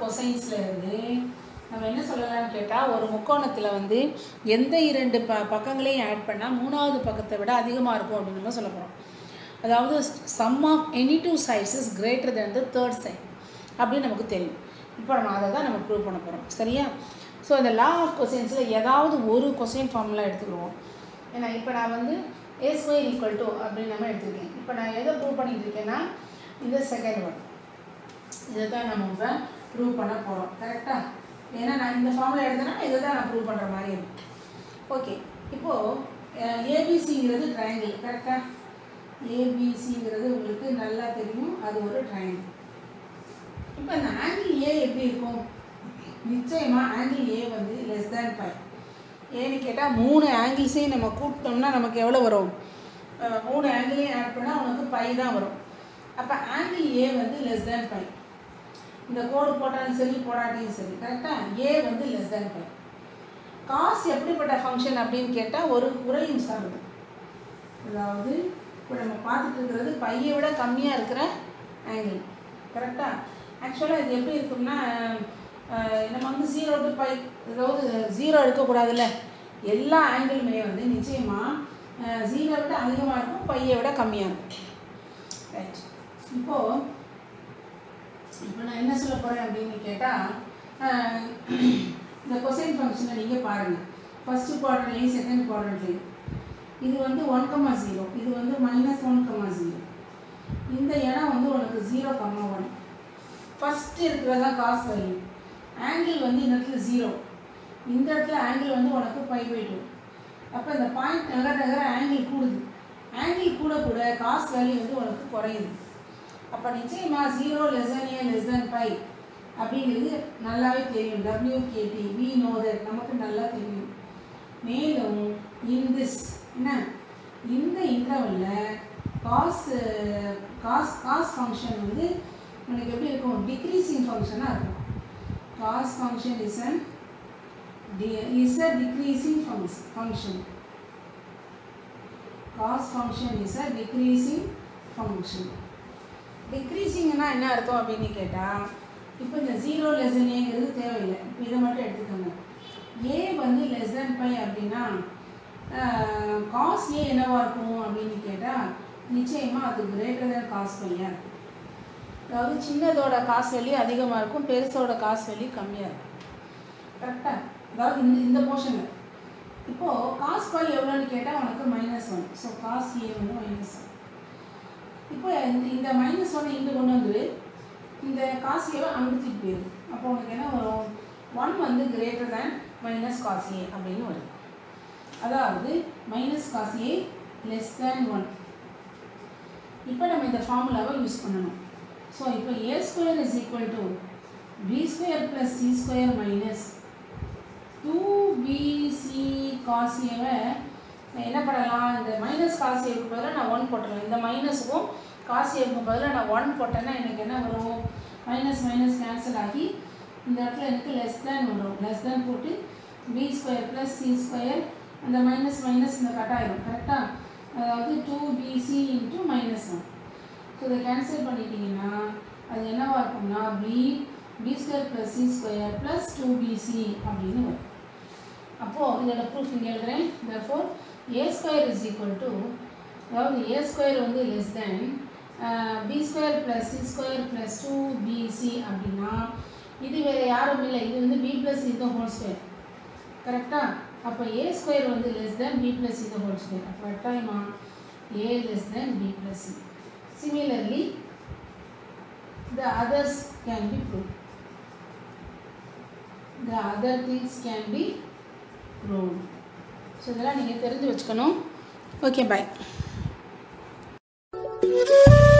கொசைன்ஸில் இருந்து நம்ம என்ன சொல்லலாம்னு கேட்டால் ஒரு முக்கோணத்தில் வந்து எந்த இரண்டு ப பக்கங்களையும் ஆட் பண்ணால் மூணாவது பக்கத்தை விட அதிகமாக இருக்கும் அப்படின்னு நம்ம சொல்ல போகிறோம் அதாவது sum of any two sides is greater than the third side அப்படின்னு நமக்கு தெரியும் இப்போ நம்ம அதை தான் நம்ம ப்ரூவ் பண்ண போகிறோம் சரியா ஸோ இந்த லா ஆஃப் கொசைன்ஸில் ஏதாவது ஒரு கொசைன் ஃபார்முலா எடுத்துக்கிடுவோம் ஏன்னா இப்போ நான் வந்து ஏ ஸ்கொயர் ஈக்குவல் டு அப்படின்னு நம்ம எடுத்திருக்கேன் இப்போ நான் எதை ப்ரூவ் பண்ணிட்டு இருக்கேன்னா இந்த செகண்ட் ஒன் இதை தான் நம்ம இப்போ ப்ரூவ் பண்ண போகிறோம் கரெக்டாக ஏன்னா நான் இந்த ஃபார்முலா எடுத்தேன்னா இதை தான் நான் ப்ரூவ் பண்ணுற மாதிரி இருக்கும் ஓகே இப்போது ஏபிசிங்கிறது ட்ரையாங்கிள் கரெக்டாக ஏபிசிங்கிறது உங்களுக்கு நல்லா தெரியும் அது ஒரு ட்ரையாங்கிள் இப்போ இந்த ஆங்கிள் ஏ எப்படி இருக்கும் நிச்சயமாக ஆங்கிள் ஏ வந்து லெஸ் தேன் ஃபைவ் ஏன்னு கேட்டால் மூணு ஆங்கிள்ஸையும் நம்ம கூப்பிட்டோம்னா நமக்கு எவ்வளோ வரும் அஹ் மூணு ஆங்கிளையும் ஆட் பண்ணால் உனக்கு பை தான் வரும் அப்போ ஆங்கிள் ஏ வந்து லெஸ் தேன் ஃபைவ் இந்த கோடு போட்டாலும் சரி போடாட்டியும் சரி கரெக்டாக ஏ வந்து லெஸ் தேன் ஃபைவ் காசு எப்படிப்பட்ட ஃபங்க்ஷன் அப்படின்னு கேட்டால் ஒரு குறையும் சார்பு அதாவது இப்போ நம்ம பார்த்துட்டு இருக்கிறது பையை விட கம்மியாக இருக்கிற ஆங்கிள் கரெக்டாக ஆக்சுவலாக இது எப்படி இருக்கும்னா அஹ், நம்ம வந்து ஜீரோ டு பை அதாவது ஜீரோ எடுக்கக்கூடாதுல்ல எல்லா ஆங்கிளுமே வந்து நிச்சயமாக ஜீரோ விட அதிகமாக இருக்கும் பையை விட கம்மியாக இருக்கும் ரைட் இப்போது இப்போ நான் என்ன சொல்ல போகிறேன் அப்படின்னு கேட்டால் இந்த கொசைன் ஃபங்க்ஷனை நீங்கள் பாருங்கள் ஃபஸ்ட்டு குவாட்ரன்லையும் செகண்ட் குவாட்ரன்லையும் இது வந்து ஒன் கமா ஜீரோ இது வந்து மைனஸ் ஒன் கமா ஜீரோ இந்த இடம் வந்து உனக்கு ஜீரோ கமா ஒன் ஃபஸ்ட்டு இருக்கிறது தான் காஸ் வேல்யூ ஆங்கிள் வந்து இந்த இடத்துல ஜீரோ இந்த இடத்துல ஆங்கிள் வந்து உனக்கு பை பை டூ அப்போ இந்த பாயிண்ட் நகர நகர ஆங்கிள் கூடுது ஆங்கிள் கூட கூட காஸ் வேல்யூ வந்து உனக்கு குறையுது அப்போ நிச்சயமாக zero less than A less than pi அப்படிங்கிறது நல்லாவே தெரியும் டபிள்யூகேடி வி நோ தட் நமக்கு நல்லா தெரியும் மேலும் இன் திஸ் என்ன இந்த இன்டர்வலில் காஸ் காஸ் காஸ் ஃபங்க்ஷன் வந்து உனக்கு எப்படி இருக்கும் டிக்ரீசிங் ஃபங்க்ஷனாக இருக்கும் cos function is an is a decreasing func- function cos function is a decreasing function டிக்ரீசிங்னா என்ன அர்த்தம் அப்படின்னு கேட்டால் இப்போ இந்த ஜீரோ லெசன் ஏங்கிறது தேவையில்லை இப்போ இதை மட்டும் எடுத்துக்கோங்க ஏ வந்து லெஸ் தென் பை அப்படின்னா காஸ் ஏ என்னவா இருக்கும் அப்படின்னு கேட்டால் நிச்சயமாக அது கிரேட்டர் தேன் காஸ் பையாக இருக்கும் அதாவது சின்னதோட காசு வேல்யூ அதிகமாக இருக்கும் பெருசோட காசு வேல்யூ கம்மியாக இருக்கும் கரெக்டாக அதாவது இந்த இந்த போர்ஷனில் இப்போது காஸ் பை எவ்வளோன்னு கேட்டால் உனக்கு minus one so cos A வந்து மைனஸ் ஒன் இப்போ இந்த இந்த மைனஸ் ஒன் இங்கே கொண்டு வந்துரு இந்த காசு ஏவை அனுப்பிச்சிட்டு போயிரு அப்போ உனக்கு என்ன வரும் ஒன் வந்து greater than minus cos A அப்படின்னு வருது அதாவது minus cos A less than one இப்போ நம்ம இந்த ஃபார்முலாவை யூஸ் பண்ணணும் ஸோ இப்போ A square is equal to B square plus C square minus two BC காசியவை என்ன பண்ணலாம் இந்த மைனஸ் காசியவுக்கு பதிலாக நான் ஒன் போட்டுறேன் இந்த மைனஸுக்கும் காசியவுக்கு பதிலாக நான் ஒன் போட்டேன்னா எனக்கு என்ன வரும் மைனஸ் மைனஸ் கேன்சல் ஆகி இந்த இடத்துல எனக்கு லெஸ் தேன் வரும் லெஸ் தேன் போட்டு B square plus C square அந்த மைனஸ் மைனஸ் இந்த கட் ஆயிரும் கரெக்டாக அதாவது two BC into minus one so இதை கேன்சல் பண்ணிட்டீங்கன்னா அது என்னவா இருக்கும்னா B B square plus C square plus two BC அப்படின்னு வரும் அப்போது இதோட ப்ரூஃப் இங்கே எழுதுறேன் therefore A square is equal to அதாவது ஏ ஸ்கொயர் வந்து less than B square plus C square plus two BC அப்படின்னா இது வேறு யாரும் இல்லை இது வந்து பி ப்ளஸ் இந்த ஹோல் ஸ்கொயர் கரெக்டாக அப்போ ஏ ஸ்கொயர் வந்து லெஸ் தென் பி ப்ளஸ் இந்த ஹோல் ஸ்கொயர் அப்போ கட்டாயமா A less than B plus C similarly the others can be proved the other things can be proved so இதெல்லாம் நீங்கள் தெரிஞ்சு வச்சுக்கணும் ஓகே பாய்